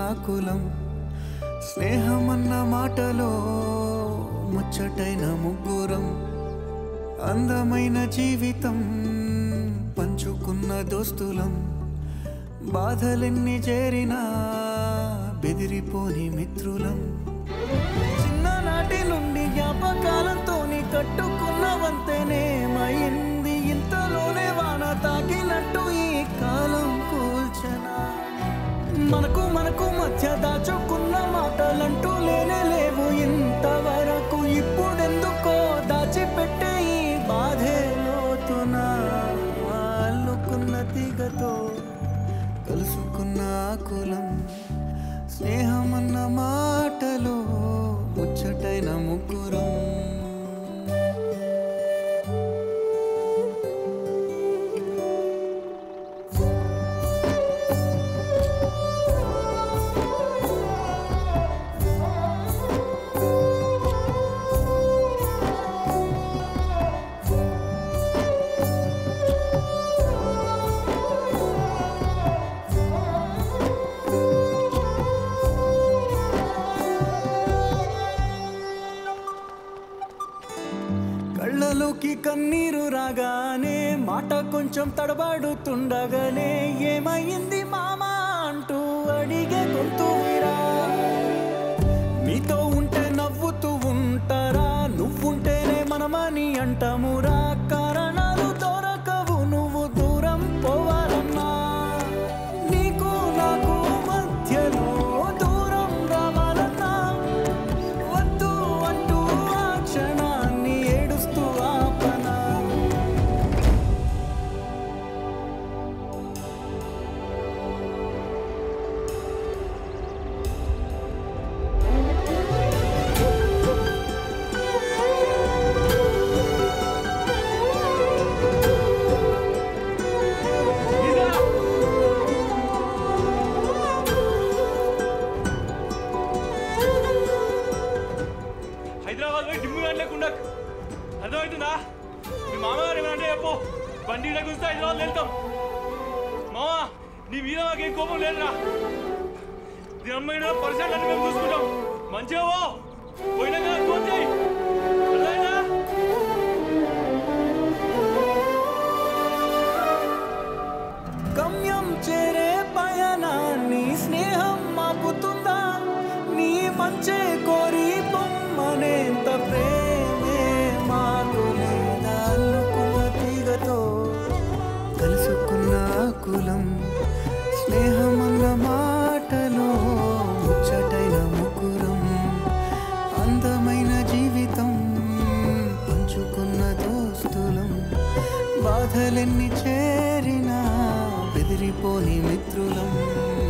కులం స్నేహమన్న మాటలో ముచ్చటైన ముగ్గురం అందమైన జీవితం పంచుకున్న దోస్తులం బాధలెన్ని చేరినా బెదిరిపోని మిత్రులం చిన్ననాటి నుండి జ్ఞాపకాలతో కట్టుకున్న వంతెనేమైంది ఇంతలోనే వాన తాకినట్టు ఈ కాలం కూల్చనా మనకు మనకు మధ్య దాచుకున్న మాటలంటూ లేనే లేవు ఇంతవరకు ఇప్పుడెందుకో దాచిపెట్టే ఈ బాధే లోతున అల్లుకున్న తీగతో కలుసుకున్న ఆ కులం స్నేహమన్న మాటలో ముచ్చటైన ముగ్గురం కళ్ళలోకి కన్నీరు రాగానే మాట కొంచెం తడబడుతుండగానే ఏమైంది మామా అంటూ అడిగే గొంతు విరా నీతో ఉంటే నవ్వుతూ ఉంటారా నువ్వుంటేనే మనమని అంటామురా కారణాలు దొరకవు నువ్వు దూరం పోవాలన్నా నీకు నాకు మధ్యలో దూరం రావాలన్నా వద్దు అంటూ ఆ క్షణాన్ని ఏడుస్తూ ఆపనా హైదరాబాద్ పోయి డిమ్ము లేకుండా అర్థమవుతుందా మీ మామగారు ఏమన్నా చెప్పు బండి ఇలా గుస్తే హైదరాబాద్ వెళ్తాం మామా నీ మీద మాకేం కోపం లేదురా దీని అమ్మాయిన పరిసరాలు అన్ని మేము చూసుకుంటాం మంచిగా పో పోయినా కదా ఫోన్ చేయి అర్థమైందా గమ్యం చేరే పయనాన్ని స్నేహం మాపుతుందా నీ మంచే కోరి పొమ్మనేంత ప్రేమే మాకు లేదా అల్లుకున్న తీగతో కలుసుకున్న ఆ కులం స్నేహమన్న మాటలో ముచ్చటైన ముగ్గురం అందమైన జీవితం పంచుకున్న దోస్తులం బాధలెన్ని చేరినా బెదిరిపోని మిత్రులం